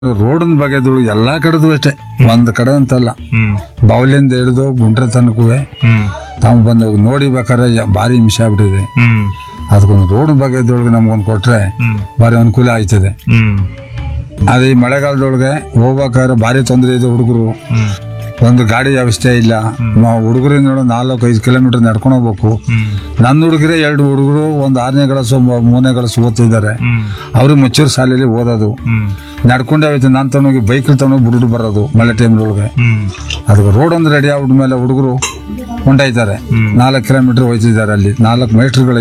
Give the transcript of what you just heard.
ರೋಡಿನ ಬಗೆದು ಎಲ್ಲಾ ಕಡೆದು ಅಷ್ಟೇ ಒಂದ್ ಕಡೆ ಅಂತಲ್ಲ ಹ್ಮ್ ಬಾವ್ಲಿಂದ ಹಿಡಿದು ಗುಂಡ್ರೆ ತನಕೂ ಹ್ಮ್ ತಾವು ಬಂದು ನೋಡಿ ಬೇಕಾದ್ರೆ ಯ- ಭಾರಿ ಹಿಂಸೆ ಆಗ್ಬಿಟ್ಟಿದೆ ಹ್ಮ್ ಅದಕ್ಕೊಂದು ರೋಡ್ ಬಗೆದೊಳಗೆ ನಮ್ಗೊಂದು ಕೊಟ್ರೆ ಹ್ಮ್ ಭಾರಿ ಅನುಕೂಲ ಆಯ್ತದೆ ಹ್ಮ್ ಅದೇ ಈ ಮಳೆಗಾಲದೊಳಗೆ ಹೋಗ್ಬೇಕಾದ್ರೆ ಭಾರಿ ತೊಂದರೆ ಇದೆ ಹುಡುಗರು ಹ್ಮ್ ಒಂದು ಗಾಡಿ ವ್ಯವಸ್ಥೆ ಇಲ್ಲ ಹುಡುಗರಿಂದ ನೋಡು ನಾಲ್ಕು ಐದು ಕಿಲೋಮೀಟರ್ ನಡ್ಕೊಂಡು ಹೋಗ್ಬೇಕು ಹ್ಮ್ ನನ್ನ ಹುಡುಗರೇ ಎರಡು ಹುಡುಗರು ಒಂದು ಆರನೇ ಕ್ಲಾಸು ಮೂರನೇ ಕ್ಲಾಸ್ ಓದ್ತಿದ್ದಾರೆ ಹ್ಮ್ ಅವರು ಮಚ್ಚೂರು ಶಾಲೆಯಲ್ಲಿ ಓದೋದು ಹ್ಮ್ ನಡ್ಕೊಂಡೇ ಹೋಯ್ತು ನಾನು ತನಗೆ ಬೈಕಲ್ಲಿ ತನಗೆ ಬಿಟ್ಟು ಬರೋದು ಮಳೆ ಟೈಮ್ನೊಳಗೆ ಹ್ಮ್ ಅದಕ್ಕೆ ರೋಡ್ ಒಂದು ರೆಡಿ ಆಗ್ಬಿಟ್ಮೇಲೆ ಹುಡುಗರು ಹೊಂಟಾಯ್ತಾರೆ ನಾಲ್ಕು ಕಿಲೋಮೀಟರ್ ಹೋಯ್ತಿದ್ದಾರೆ ಅಲ್ಲಿ ನಾಲ್ಕು ಮೈಟ್ರುಗಳು